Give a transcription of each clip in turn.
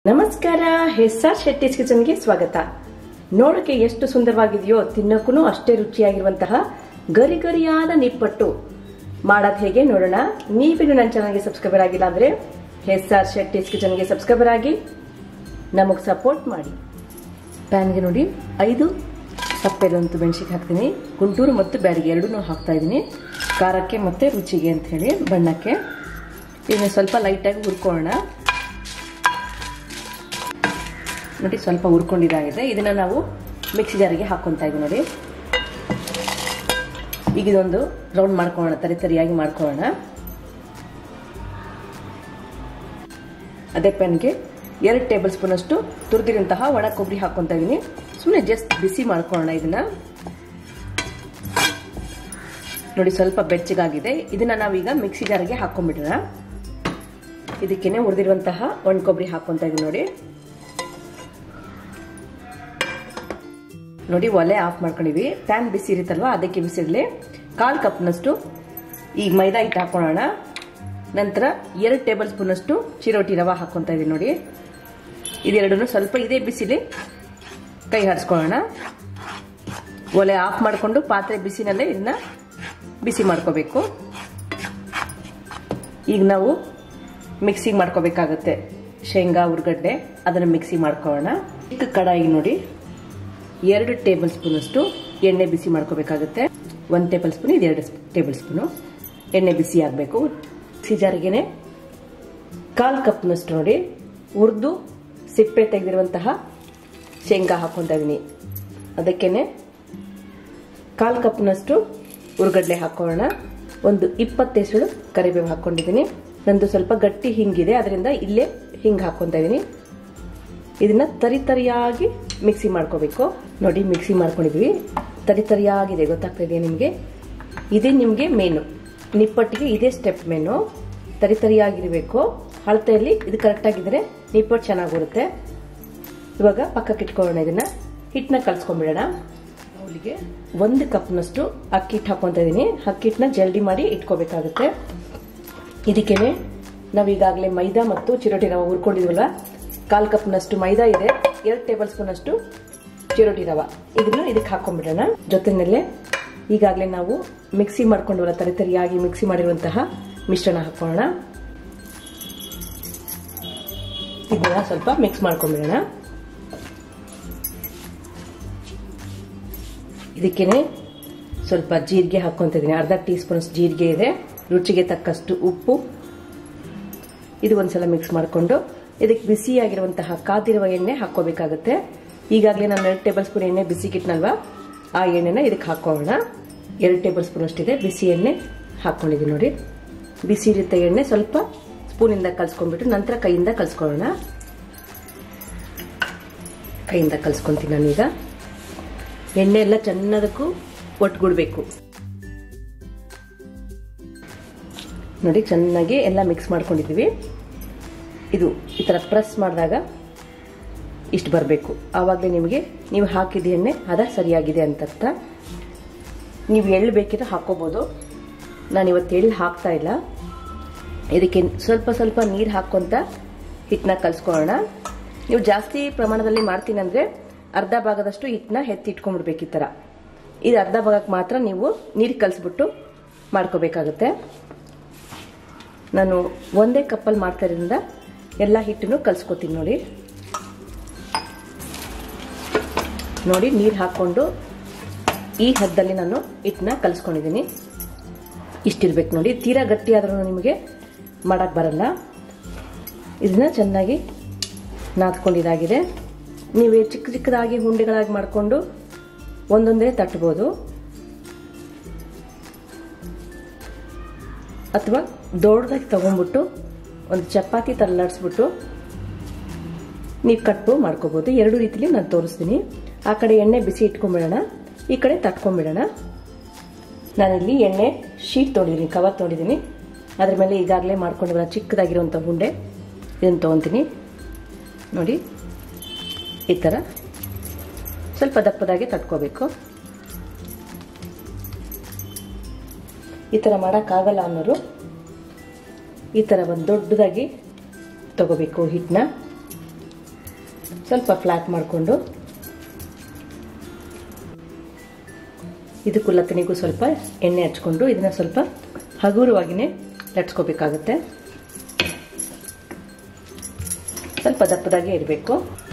ನಮಸ್ಕಾರ ಹೆಸ್ಆರ್ ಶೆಟ್ಟಿಸ್ ಕಿಚನ್ಗೆ ಸ್ವಾಗತ ನೋಡಕ್ಕೆ ಎಷ್ಟು ಸುಂದರವಾಗಿದೆಯೋ ತಿನ್ನಕ್ಕೂ ಅಷ್ಟೇ ರುಚಿಯಾಗಿರುವಂತಹ ಗರಿ ಗರಿಯಾದ ನಿಪ್ಪಟ್ಟು ಮಾಡೋದು ಹೇಗೆ ನೋಡೋಣ ನೀವಿನ್ನು ನನ್ನ ಚಾನಲ್ಗೆ ಸಬ್ಸ್ಕ್ರೈಬರ್ ಆಗಿಲ್ಲ ಅಂದ್ರೆ ಹೆಸ್ಆರ್ ಶೆಟ್ಟಿಸ್ ಕಿಚನ್ಗೆ ಸಬ್ಸ್ಕ್ರೈಬರ್ ಆಗಿ ನಮಗೆ ಸಪೋರ್ಟ್ ಮಾಡಿ ಪ್ಯಾನ್ಗೆ ನೋಡಿ ಐದು ಸಪ್ಪೆದಂತು ಮೆಣಸಿಗೆ ಹಾಕ್ತೀನಿ ಗುಂಟೂರು ಮತ್ತು ಬ್ಯಾಡಿಗೆ ಎರಡೂ ಹಾಕ್ತಾ ಇದ್ದೀನಿ ಖಾರಕ್ಕೆ ಮತ್ತು ರುಚಿಗೆ ಅಂತ ಹೇಳಿ ಬಣ್ಣಕ್ಕೆ ಇದನ್ನ ಸ್ವಲ್ಪ ಲೈಟಾಗಿ ಹುರ್ಕೊಳ್ಳೋಣ ನೋಡಿ ಸ್ವಲ್ಪ ಹುರ್ಕೊಂಡಿದ್ದಾಗಿದೆ ಇದನ್ನ ನಾವು ಮಿಕ್ಸಿ ಜಾರಿಗೆ ಹಾಕೊತಾ ಇದ್ದೀವಿ ನೋಡಿ ಈಗ ಇದೊಂದು ರೌಂಡ್ ಮಾಡ್ಕೊಳ್ಳೋಣ ತರಿ ತರಿಯಾಗಿ ಮಾಡ್ಕೊಳ್ಳೋಣ ಅದೇ ಪ್ಯಾನ್ಗೆ ಎರಡು ಟೇಬಲ್ ಸ್ಪೂನ್ ಅಷ್ಟು ತುರಿದಿರಂತಹ ಒಣ ಕೊಬ್ಬರಿ ಹಾಕೊತಾ ಇದ್ದೀನಿ ಸುಮ್ಮನೆ ಜಸ್ಟ್ ಬಿಸಿ ಮಾಡ್ಕೊಳ್ಳೋಣ ಇದನ್ನ ನೋಡಿ ಸ್ವಲ್ಪ ಬೆಚ್ಚಗಾಗಿದೆ ಇದನ್ನ ನಾವೀಗ ಮಿಕ್ಸಿ ಜಾರಿಗೆ ಹಾಕೊಂಡ್ಬಿಡೋಣ ಇದಕ್ಕೇನೆ ಹುರಿದಿರುವಂತಹ ಒಣ ಕೊಬ್ಬರಿ ಹಾಕೊತಾ ಇದೀನಿ ನೋಡಿ ನೋಡಿ ಒಲೆ ಆಫ್ ಮಾಡ್ಕೊಂಡಿವಿ ಪ್ಯಾನ್ ಬಿಸಿ ಇರುತ್ತಲ್ವಾ ಅದಕ್ಕೆ ಬಿಸಿರಲಿ ಕಾಲು ಕಪ್ನಷ್ಟು ಈಗ ಮೈದಾ ಹಿಟ್ಟು ಹಾಕೊಳ್ಳೋಣ ನಂತರ ಎರಡು ಟೇಬಲ್ ಸ್ಪೂನ್ ಅಷ್ಟು ಚಿರೋಟಿ ರವೆ ಹಾಕೊತಾ ಇದೀನಿ ನೋಡಿ ಇದೆರಡನ್ನು ಸ್ವಲ್ಪ ಇದೇ ಬಿಸಿಲಿ ಕೈ ಹಾರಿಸ್ಕೊಳ್ಳೋಣ ಒಲೆ ಆಫ್ ಮಾಡಿಕೊಂಡು ಪಾತ್ರೆ ಬಿಸಿನಲ್ಲೇ ಇದನ್ನ ಬಿಸಿ ಮಾಡ್ಕೋಬೇಕು ಈಗ ನಾವು ಮಿಕ್ಸಿಗೆ ಮಾಡ್ಕೋಬೇಕಾಗತ್ತೆ ಶೇಂಗಾ ಉರ್ಗಡ್ಡೆ ಅದನ್ನು ಮಿಕ್ಸಿ ಮಾಡ್ಕೊಳ್ಳೋಣ ಚಿಕ್ಕ ಕಡಾಯಿ ನೋಡಿ ಎರಡು ಟೇಬಲ್ ಸ್ಪೂನ್ ಅಷ್ಟು ಎಣ್ಣೆ ಬಿಸಿ ಮಾಡ್ಕೋಬೇಕಾಗುತ್ತೆ ಒಂದು ಟೇಬಲ್ ಸ್ಪೂನ್ ಇದು ಎರಡು ಟೇಬಲ್ ಸ್ಪೂನು ಎಣ್ಣೆ ಬಿಸಿ ಆಗಬೇಕು ಸಿಜಾರಿಗೆನೆ ಕಾಲು ಕಪ್ನಷ್ಟು ನೋಡಿ ಹುರಿದು ಸಿಪ್ಪೆ ತೆಗೆದಿರುವಂತಹ ಶೇಂಗಾ ಹಾಕೊತಾ ಇದೀನಿ ಅದಕ್ಕೇನೆ ಕಾಲು ಕಪ್ನಷ್ಟು ಉರ್ಗಡ್ಲೆ ಹಾಕೊಳ್ಳೋಣ ಒಂದು ಇಪ್ಪತ್ತೆಸಳು ಕರಿಬೇವು ಹಾಕೊಂಡಿದ್ದೀನಿ ನಂದು ಸ್ವಲ್ಪ ಗಟ್ಟಿ ಹಿಂಗಿದೆ ಅದರಿಂದ ಇಲ್ಲೇ ಹಿಂಗೆ ಹಾಕೊತಾ ಇದ್ದೀನಿ ಇದನ್ನ ತರಿ ತರಿಯಾಗಿ ಮಿಕ್ಸಿ ಮಾಡ್ಕೋಬೇಕು ನೋಡಿ ಮಿಕ್ಸಿ ಮಾಡ್ಕೊಂಡಿದ್ವಿ ತರಿ ತರಿಯಾಗಿದೆ ಗೊತ್ತಾಗ್ತಾ ಇದೆಯಾ ನಿಮಗೆ ಇದೇ ನಿಮಗೆ ಮೇನು ನಿಪ್ಪಟ್ಟಿಗೆ ಇದೇ ಸ್ಟೆಪ್ ಮೇನು ತರಿ ತರಿಯಾಗಿರಬೇಕು ಅಳತೆಯಲ್ಲಿ ಇದು ಕರೆಕ್ಟಾಗಿದ್ದರೆ ನಿಪ್ಪಟ್ಟು ಚೆನ್ನಾಗಿ ಬರುತ್ತೆ ಇವಾಗ ಪಕ್ಕಕ್ಕೆ ಇಟ್ಕೊಳ್ಳೋಣ ಇದನ್ನ ಹಿಟ್ಟನ್ನ ಕಲ್ಸ್ಕೊಂಡ್ಬಿಡೋಣ ಅವಳಿಗೆ ಒಂದು ಕಪ್ನಷ್ಟು ಅಕ್ಕಿ ಹಿಟ್ಟು ಹಾಕೊತಾ ಇದ್ದೀನಿ ಅಕ್ಕಿ ಹಿಟ್ಟನ್ನ ಜಲ್ದಿ ಮಾಡಿ ಇಟ್ಕೋಬೇಕಾಗುತ್ತೆ ಇದಕ್ಕೇನೆ ನಾವೀಗಾಗಲೇ ಮೈದಾ ಮತ್ತು ಚಿರೋಟಿ ರವೆ ಹುರ್ಕೊಂಡಿದ್ವಲ್ಲ ಕಾಲು ಕಪ್ನಷ್ಟು ಮೈದಾ ಇದೆ ಎರಡು ಟೇಬಲ್ ಸ್ಪೂನ್ ಅಷ್ಟು ಚಿರೋಟಿ ರವೆ ಇದನ್ನ ಇದಕ್ಕೆ ಹಾಕೊಂಡ್ಬಿಡೋಣ ಜೊತೆನಲ್ಲೇ ಈಗಾಗಲೇ ನಾವು ಮಿಕ್ಸಿ ಮಾಡ್ಕೊಂಡವಲ್ಲ ತರಿ ತರಿಯಾಗಿ ಮಿಕ್ಸಿ ಮಾಡಿರುವಂತಹ ಮಿಶ್ರಣ ಹಾಕೋಣ ಇದನ್ನ ಸ್ವಲ್ಪ ಮಿಕ್ಸ್ ಮಾಡ್ಕೊಂಡ್ಬಿಡೋಣ ಇದಕ್ಕೇನೆ ಸ್ವಲ್ಪ ಜೀರಿಗೆ ಹಾಕ್ಕೊಂತಿದ್ದೀನಿ ಅರ್ಧ ಟೀ ಸ್ಪೂನ್ ಜೀರಿಗೆ ಇದೆ ರುಚಿಗೆ ತಕ್ಕಷ್ಟು ಉಪ್ಪು ಇದು ಒಂದ್ಸಲ ಮಿಕ್ಸ್ ಮಾಡಿಕೊಂಡು ಇದಕ್ಕೆ ಬಿಸಿಯಾಗಿರುವಂತಹ ಕಾದಿರುವ ಎಣ್ಣೆ ಹಾಕೋಬೇಕಾಗುತ್ತೆ ಈಗಾಗಲೇ ನಾನು ಎರಡು ಟೇಬಲ್ ಸ್ಪೂನ್ ಎಣ್ಣೆ ಬಿಸಿಗಿಟ್ನಲ್ವಾ ಆ ಎಣ್ಣೆನ ಇದಕ್ಕೆ ಹಾಕೋಣ ಎರಡು ಟೇಬಲ್ ಸ್ಪೂನ್ ಅಷ್ಟಿದೆ ಬಿಸಿ ಎಣ್ಣೆ ಹಾಕೊಂಡಿದ್ದೀನಿ ನೋಡಿ ಬಿಸಿ ಇರುತ್ತೆ ಎಣ್ಣೆ ಸ್ವಲ್ಪ ಸ್ಪೂನಿಂದ ಕಲ್ಸ್ಕೊಂಡ್ಬಿಟ್ಟು ನಂತರ ಕೈಯಿಂದ ಕಲ್ಸ್ಕೊಳ್ಳೋಣ ಕೈಯಿಂದ ಕಲ್ಸ್ಕೊಂತೀನಿ ನಾನೀಗ ಎಣ್ಣೆ ಎಲ್ಲ ಚೆನ್ನಾದಕ್ಕೂ ಒಟ್ಟುಗೂಡ್ಬೇಕು ನೋಡಿ ಚೆನ್ನಾಗಿ ಎಲ್ಲ ಮಿಕ್ಸ್ ಮಾಡ್ಕೊಂಡಿದ್ದೀವಿ ಇದು ಈ ಥರ ಪ್ರೆಸ್ ಮಾಡಿದಾಗ ಇಷ್ಟು ಬರಬೇಕು ಆವಾಗಲೇ ನಿಮಗೆ ನೀವು ಹಾಕಿದ ಎಣ್ಣೆ ಅದ ಸರಿಯಾಗಿದೆ ಅಂತ ನೀವು ಎಳ್ಳು ಬೇಕಿದ್ರೆ ಹಾಕೋಬೋದು ನಾನು ಇವತ್ತು ಎಳ್ಳು ಹಾಕ್ತಾ ಇಲ್ಲ ಇದಕ್ಕೆ ಸ್ವಲ್ಪ ಸ್ವಲ್ಪ ನೀರು ಹಾಕ್ಕೊಂತ ಹಿಟ್ಟನ್ನ ಕಲಿಸ್ಕೊಳ್ಳೋಣ ನೀವು ಜಾಸ್ತಿ ಪ್ರಮಾಣದಲ್ಲಿ ಮಾಡ್ತೀನಿ ಅಂದರೆ ಅರ್ಧ ಭಾಗದಷ್ಟು ಹಿಟ್ಟನ್ನ ಎತ್ತಿ ಇಟ್ಕೊಂಡ್ಬಿಡ್ಬೇಕು ಈ ಥರ ಇದು ಅರ್ಧ ಭಾಗಕ್ಕೆ ಮಾತ್ರ ನೀವು ನೀರು ಕಲಿಸ್ಬಿಟ್ಟು ಮಾಡ್ಕೋಬೇಕಾಗುತ್ತೆ ನಾನು ಒಂದೇ ಕಪ್ಪಲ್ಲಿ ಮಾಡ್ತಾ ಇರೋದ್ರಿಂದ ಎಲ್ಲ ಹಿಟ್ಟನ್ನು ಕಲಿಸ್ಕೊತೀನಿ ನೋಡಿ ನೋಡಿ ನೀರು ಹಾಕ್ಕೊಂಡು ಈ ಹದ್ದಲ್ಲಿ ನಾನು ಹಿಟ್ಟನ್ನ ಕಲಿಸ್ಕೊಂಡಿದ್ದೀನಿ ಇಷ್ಟಿರ್ಬೇಕು ನೋಡಿ ತೀರಾ ಗಟ್ಟಿ ಆದ್ರೂ ನಿಮಗೆ ಮಾಡೋಕ್ಕೆ ಬರಲ್ಲ ಇದನ್ನ ಚೆನ್ನಾಗಿ ನಾದ್ಕೊಂಡಿದ್ದಾಗಿದೆ ನೀವು ಚಿಕ್ಕ ಚಿಕ್ಕದಾಗಿ ಹುಂಡೆಗಳಾಗಿ ಮಾಡಿಕೊಂಡು ಒಂದೊಂದೇ ತಟ್ಬೋದು ಅಥವಾ ದೊಡ್ಡದಾಗಿ ತಗೊಂಡ್ಬಿಟ್ಟು ಒಂದು ಚಪಾತಿ ಥರ ಲಡ್ಸ್ಬಿಟ್ಟು ನೀವು ಕಟ್ಟು ಮಾಡ್ಕೋಬೋದು ಎರಡು ರೀತಿಲಿ ನಾನು ತೋರಿಸ್ತೀನಿ ಆ ಕಡೆ ಎಣ್ಣೆ ಬಿಸಿ ಇಟ್ಕೊಂಡ್ಬಿಡೋಣ ಈ ಕಡೆ ತಟ್ಕೊಂಡ್ಬಿಡೋಣ ನಾನಿಲ್ಲಿ ಎಣ್ಣೆ ಶೀಟ್ ತೊಗೊಂಡಿದ್ದೀನಿ ಕವರ್ ತೊಗೊಂಡಿದ್ದೀನಿ ಅದ್ರ ಮೇಲೆ ಈಗಾಗಲೇ ಮಾಡ್ಕೊಂಡಿರೋ ಚಿಕ್ಕದಾಗಿರುವಂಥ ಉಂಡೆ ಇದನ್ನು ತೊಗೊತೀನಿ ನೋಡಿ ಈ ಥರ ಸ್ವಲ್ಪ ದಪ್ಪದಾಗಿ ತಟ್ಕೋಬೇಕು ಈ ಥರ ಮಾಡೋಕ್ಕಾಗಲ್ಲ ಅನ್ನೋರು ಈ ಥರ ಒಂದು ದೊಡ್ಡದಾಗಿ ತಗೋಬೇಕು ಹಿಟ್ಟನ್ನ ಸ್ವಲ್ಪ ಫ್ಲಾಟ್ ಮಾಡಿಕೊಂಡು ಇದಕ್ಕೂ ಲತ್ತನಿಗೂ ಸ್ವಲ್ಪ ಎಣ್ಣೆ ಹಚ್ಕೊಂಡು ಇದನ್ನ ಸ್ವಲ್ಪ ಹಗುರವಾಗಿಯೇ ಲಟ್ಸ್ಕೋಬೇಕಾಗುತ್ತೆ ಸ್ವಲ್ಪ ದಪ್ಪದಾಗೆ ಇರಬೇಕು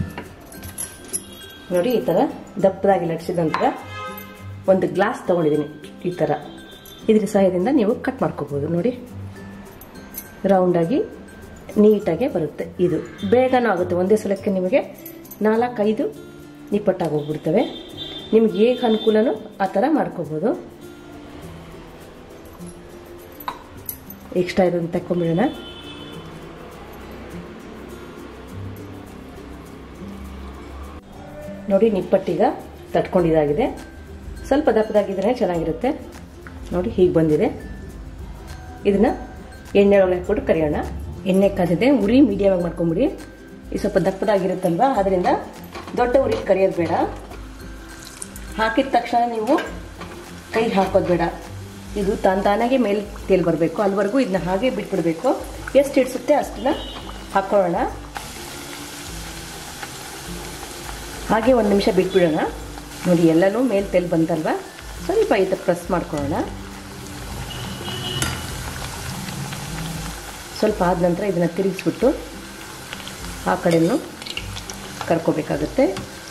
ನೋಡಿ ಈ ಥರ ದಪ್ಪದಾಗಿ ಲಟ್ಸಿದ ನಂತರ ಒಂದು ಗ್ಲಾಸ್ ತೊಗೊಂಡಿದ್ದೀನಿ ಈ ಥರ ಇದ್ರ ಸಹಾಯದಿಂದ ನೀವು ಕಟ್ ಮಾಡ್ಕೋಬೋದು ನೋಡಿ ರೌಂಡಾಗಿ ನೀಟಾಗೆ ಬರುತ್ತೆ ಇದು ಬೇಗನೂ ಆಗುತ್ತೆ ಒಂದೇ ಸಲಕ್ಕೆ ನಿಮಗೆ ನಾಲ್ಕೈದು ನಿಪ್ಪಟ್ಟಾಗಿ ಹೋಗ್ಬಿಡ್ತವೆ ನಿಮ್ಗೆ ಹೇಗೆ ಅನುಕೂಲನೋ ಆ ಥರ ಮಾಡ್ಕೋಬೋದು ಎಕ್ಸ್ಟ್ರಾ ಇರೋದನ್ನ ತಗೊಂಬಿಡೋಣ ನೋಡಿ ನಿಪ್ಪಟ್ಟೀಗ ತಟ್ಕೊಂಡಿದ್ದಾಗಿದೆ ಸ್ವಲ್ಪ ದಪ್ಪದಾಗಿದ್ರೆ ಚೆನ್ನಾಗಿರುತ್ತೆ ನೋಡಿ ಹೀಗೆ ಬಂದಿದೆ ಇದನ್ನು ಎಣ್ಣೆ ಒಳಗೆ ಹಾಕ್ಬಿಟ್ಟು ಕರಿಯೋಣ ಎಣ್ಣೆ ಕಾದಿದೆ ಉರಿ ಮೀಡಿಯಮಾಗಿ ಮಾಡ್ಕೊಂಬಿಡಿ ಇದು ಸ್ವಲ್ಪ ದಪ್ಪದಾಗಿರುತ್ತಲ್ವ ಅದರಿಂದ ದೊಡ್ಡ ಉರಿ ಕರಿಯೋದು ಬೇಡ ಹಾಕಿದ ತಕ್ಷಣ ನೀವು ಕೈ ಹಾಕೋದು ಬೇಡ ಇದು ತಾನು ತಾನಾಗೆ ಮೇಲೆ ತೇಲ್ ಬರಬೇಕು ಅಲ್ಲಿವರೆಗೂ ಇದನ್ನ ಹಾಗೆ ಬಿಟ್ಬಿಡಬೇಕು ಎಷ್ಟು ಹಿಡಿಸುತ್ತೆ ಅಷ್ಟನ್ನ ಹಾಕ್ಕೊಳ್ಳೋಣ ಹಾಗೆ ಒಂದು ನಿಮಿಷ ಬಿಟ್ಬಿಡೋಣ ನೋಡಿ ಎಲ್ಲನೂ ಮೇಲೆ ತೆಲ್ ಬಂತಲ್ವ ಸ್ವಲ್ಪ ಈ ಥರ ಪ್ರೆಸ್ ಮಾಡ್ಕೊಳ್ಳೋಣ ಸ್ವಲ್ಪ ಆದ ನಂತರ ಇದನ್ನು ತಿರುಗಿಸ್ಬಿಟ್ಟು ಆ ಕಡೆಯೂ ಕರ್ಕೋಬೇಕಾಗುತ್ತೆ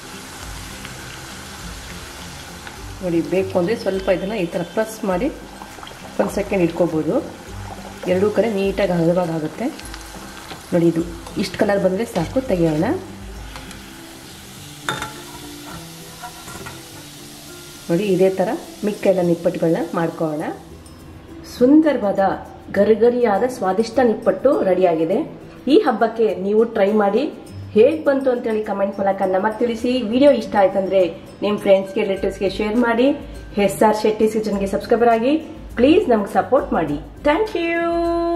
ನೋಡಿ ಬೇಕು ಅಂದರೆ ಸ್ವಲ್ಪ ಇದನ್ನು ಈ ಥರ ಪ್ರೆಸ್ ಮಾಡಿ ಒಂದು ಸೆಕೆಂಡ್ ಇಟ್ಕೋಬೋದು ಎರಡೂ ಕಡೆ ನೀಟಾಗಿ ಹದವಾಗುತ್ತೆ ನೋಡಿ ಇದು ಇಷ್ಟು ಕಲರ್ ಬಂದರೆ ಸಾಕು ತೆಗೆಯೋಣ ನೋಡಿ ಇದೇ ಥರ ಮಿಕ್ಕ ಎಲ್ಲ ನಿಪ್ಪಟ್ಟುಗಳನ್ನ ಮಾಡ್ಕೊಳ್ಳೋಣ ಸುಂದರವಾದ ಗರಿಗರಿಯಾದ ಸ್ವಾದಿಷ್ಟ ನಿಪ್ಪಟ್ಟು ರೆಡಿಯಾಗಿದೆ ಈ ಹಬ್ಬಕ್ಕೆ ನೀವು ಟ್ರೈ ಮಾಡಿ ಹೇಗೆ ಬಂತು ಅಂತೇಳಿ ಕಮೆಂಟ್ ಮೂಲಕ ನಮಗೆ ತಿಳಿಸಿ ವಿಡಿಯೋ ಇಷ್ಟ ಆಯ್ತಂದ್ರೆ ನಿಮ್ಮ ಫ್ರೆಂಡ್ಸ್ಗೆ ರಿಲೇಟಿವ್ಸ್ಗೆ ಶೇರ್ ಮಾಡಿ ಎಸ್ ಆರ್ ಶೆಟ್ಟಿ ಸಿಜನ್ಗೆ ಸಬ್ಸ್ಕ್ರೈಬರ್ ಆಗಿ ಪ್ಲೀಸ್ ನಮ್ಗೆ ಸಪೋರ್ಟ್ ಮಾಡಿ ಥ್ಯಾಂಕ್ ಯು